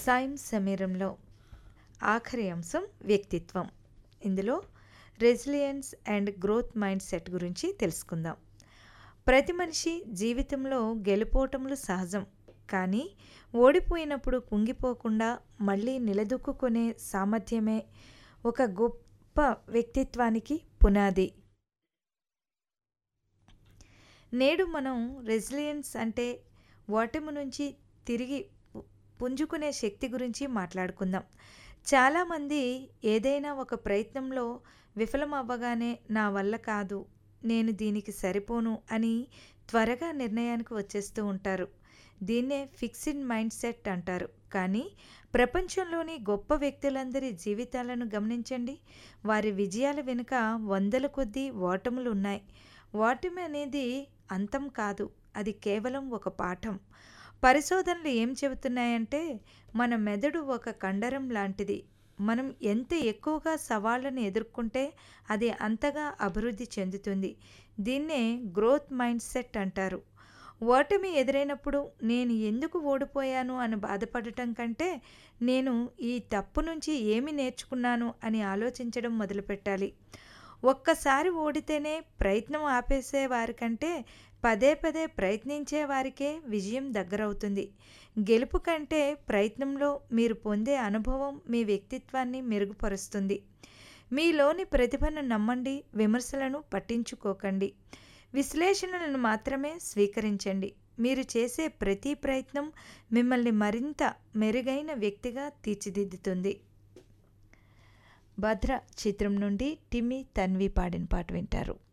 సాయం సమీరంలో ఆఖరి అంశం వ్యక్తిత్వం ఇందులో resilience and growth mindset గురించి తెలుసుకుందాం ప్రతి మనిషి జీవితంలో గెలుపోటములు సహజం కానీ ఓడిపోయినప్పుడు కుంగిపోకుండా మళ్ళీ నిలదొక్కునే సామర్థ్యమే ఒక గొప్ప వ్యక్తిత్వానికి పునాది నేడు మనం రెసిలియన్స్ అంటే ఓటమి నుంచి తిరిగి పు- పుంజుకునే శక్తి గురించి మాట్లాడుకుందాం చాలామంది ఏదైనా ఒక ప్రయత్నంలో విఫలం అవ్వగానే నా వల్ల కాదు నేను దీనికి సరిపోను అని త్వరగా నిర్ణయానికి వచ్చేస్తూ ఉంటారు దీన్నే ఫిక్స్డ్ మైండ్ సెట్ అంటారు కానీ ప్రపంచంలోని గొప్ప వ్యక్తులందరి జీవితాలను గమనించండి వారి విజయాల వెనుక వందల కొద్దీ ఓటములు ఉన్నాయి ఓటమి అనేది అంతం కాదు అది కేవలం ఒక పాఠం పరిశోధనలు ఏం చెబుతున్నాయంటే మన మెదడు ఒక కండరం లాంటిది మనం ఎంత ఎక్కువగా సవాళ్ళను ఎదుర్కొంటే అది అంతగా అభివృద్ధి చెందుతుంది దీన్నే గ్రోత్ మైండ్ సెట్ అంటారు ఓటమి ఎదురైనప్పుడు నేను ఎందుకు ఓడిపోయాను అని బాధపడటం కంటే నేను ఈ తప్పు నుంచి ఏమి నేర్చుకున్నాను అని ఆలోచించడం మొదలుపెట్టాలి ఒక్కసారి ఓడితేనే ప్రయత్నం ఆపేసే వారికంటే పదే పదే ప్రయత్నించే వారికే విజయం దగ్గరవుతుంది గెలుపు కంటే ప్రయత్నంలో మీరు పొందే అనుభవం మీ వ్యక్తిత్వాన్ని మెరుగుపరుస్తుంది మీలోని ప్రతిభను నమ్మండి విమర్శలను పట్టించుకోకండి విశ్లేషణలను మాత్రమే స్వీకరించండి మీరు చేసే ప్రతి ప్రయత్నం మిమ్మల్ని మరింత మెరుగైన వ్యక్తిగా తీర్చిదిద్దుతుంది భద్ర చిత్రం నుండి టిమ్మి తన్వి పాడిన పాట వింటారు